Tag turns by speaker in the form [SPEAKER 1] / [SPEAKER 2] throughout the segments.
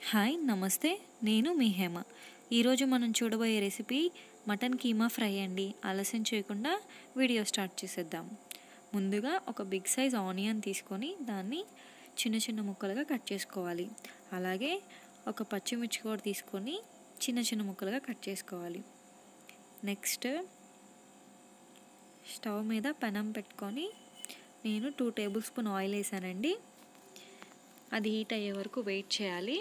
[SPEAKER 1] hi నమస్తే నేను మీ హేమ ఈరోజు మనం చూడబోయే రెసిపీ మటన్ కీమా ఫ్రై అండి ఆలస్యం చేయకుండా వీడియో స్టార్ట్ చేసేద్దాం ముందుగా ఒక బిగ్ సైజ్ ఆనియన్ తీసుకొని దాన్ని చిన్న చిన్న ముక్కలుగా కట్ చేసుకోవాలి అలాగే ఒక పచ్చిమిర్చి కూడా తీసుకొని చిన్న చిన్న ముక్కలుగా కట్ చేసుకోవాలి నెక్స్ట్ స్టవ్ మీద పెనం పెట్టుకొని నేను టూ టేబుల్ స్పూన్ ఆయిల్ వేసానండి అది హీట్ అయ్యే వరకు వెయిట్ చేయాలి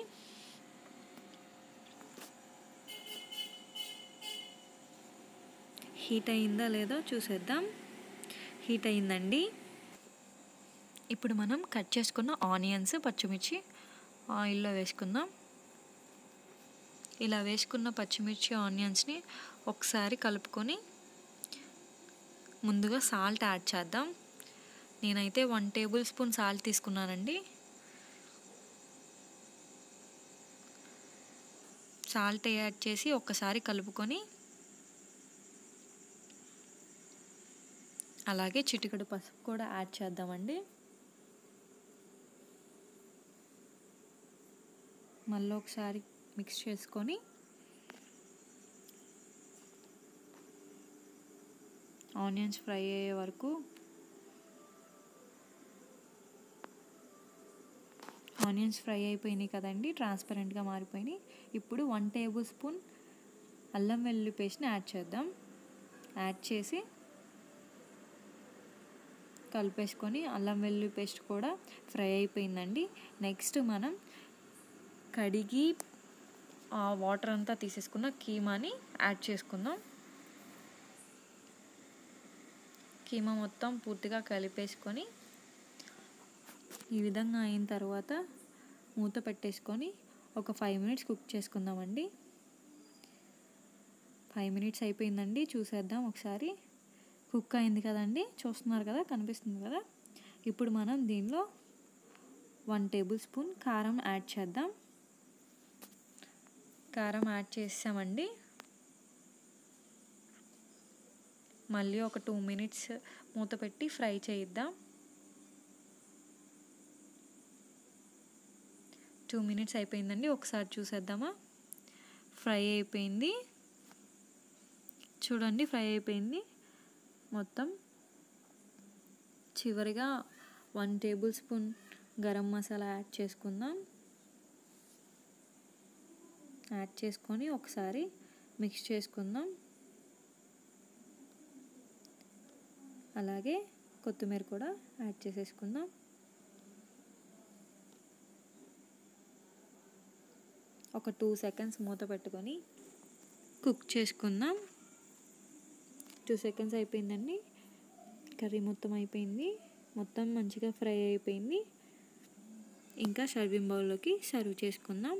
[SPEAKER 1] హీట్ అయిందా లేదో చూసేద్దాం హీట్ అయిందండి ఇప్పుడు మనం కట్ చేసుకున్న ఆనియన్స్ పచ్చిమిర్చి ఆయిల్లో వేసుకుందాం ఇలా వేసుకున్న పచ్చిమిర్చి ఆనియన్స్ని ఒకసారి కలుపుకొని ముందుగా సాల్ట్ యాడ్ చేద్దాం నేనైతే వన్ టేబుల్ స్పూన్ సాల్ట్ తీసుకున్నానండి సాల్ట్ యాడ్ చేసి ఒక్కసారి కలుపుకొని అలాగే చిటికడు పసుపు కూడా యాడ్ చేద్దామండి మళ్ళీ ఒకసారి మిక్స్ చేసుకొని ఆనియన్స్ ఫ్రై అయ్యే వరకు ఆనియన్స్ ఫ్రై అయిపోయినాయి కదండి ట్రాన్స్పరెంట్గా మారిపోయినాయి ఇప్పుడు వన్ టేబుల్ స్పూన్ అల్లం వెల్లుల్లి పేస్ట్ని యాడ్ చేద్దాం యాడ్ చేసి కలిపేసుకొని అల్లం వెల్లుల్లి పేస్ట్ కూడా ఫ్రై అయిపోయిందండి నెక్స్ట్ మనం కడిగి ఆ వాటర్ అంతా తీసేసుకున్న కీమాని యాడ్ చేసుకుందాం కీమా మొత్తం పూర్తిగా కలిపేసుకొని ఈ విధంగా అయిన తర్వాత మూత పెట్టేసుకొని ఒక ఫైవ్ మినిట్స్ కుక్ చేసుకుందామండి ఫైవ్ మినిట్స్ అయిపోయిందండి చూసేద్దాం ఒకసారి కుక్ అయింది కదండి చూస్తున్నారు కదా కనిపిస్తుంది కదా ఇప్పుడు మనం దీనిలో వన్ టేబుల్ స్పూన్ కారం యాడ్ చేద్దాం కారం యాడ్ చేసామండి మళ్ళీ ఒక టూ మినిట్స్ మూత పెట్టి ఫ్రై చేయిద్దాం టూ మినిట్స్ అయిపోయిందండి ఒకసారి చూసేద్దామా ఫ్రై అయిపోయింది చూడండి ఫ్రై అయిపోయింది మొత్తం చివరిగా one tablespoon garam masala add చేసుకుందాం యాడ్ చేసుకొని ఒకసారి మిక్స్ చేసుకుందాం అలాగే కొత్తిమీర కూడా యాడ్ చేసేసుకుందాం ఒక టూ సెకండ్స్ మూత పెట్టుకొని కుక్ చేసుకుందాం టూ సెకండ్స్ అయిపోయిందండి కర్రీ మొత్తం అయిపోయింది మొత్తం మంచిగా ఫ్రై అయిపోయింది ఇంకా సర్వింగ్ బౌల్లోకి సర్వ్ చేసుకుందాం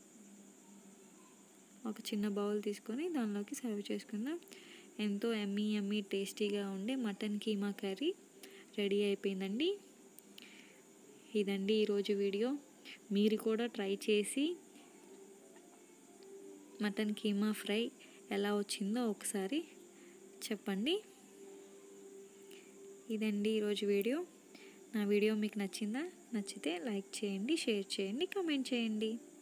[SPEAKER 1] ఒక చిన్న బౌల్ తీసుకొని దానిలోకి సర్వ్ చేసుకుందాం ఎంతో ఎమ్మీ ఎమ్మీ టేస్టీగా ఉండే మటన్ కీమా కర్రీ రెడీ అయిపోయిందండి ఇదండి ఈరోజు వీడియో మీరు కూడా ట్రై చేసి మటన్ కీమా ఫ్రై ఎలా వచ్చిందో ఒకసారి చెప్పండి ఇదండి ఈరోజు వీడియో నా వీడియో మీకు నచ్చిందా నచ్చితే లైక్ చేయండి షేర్ చేయండి కామెంట్ చేయండి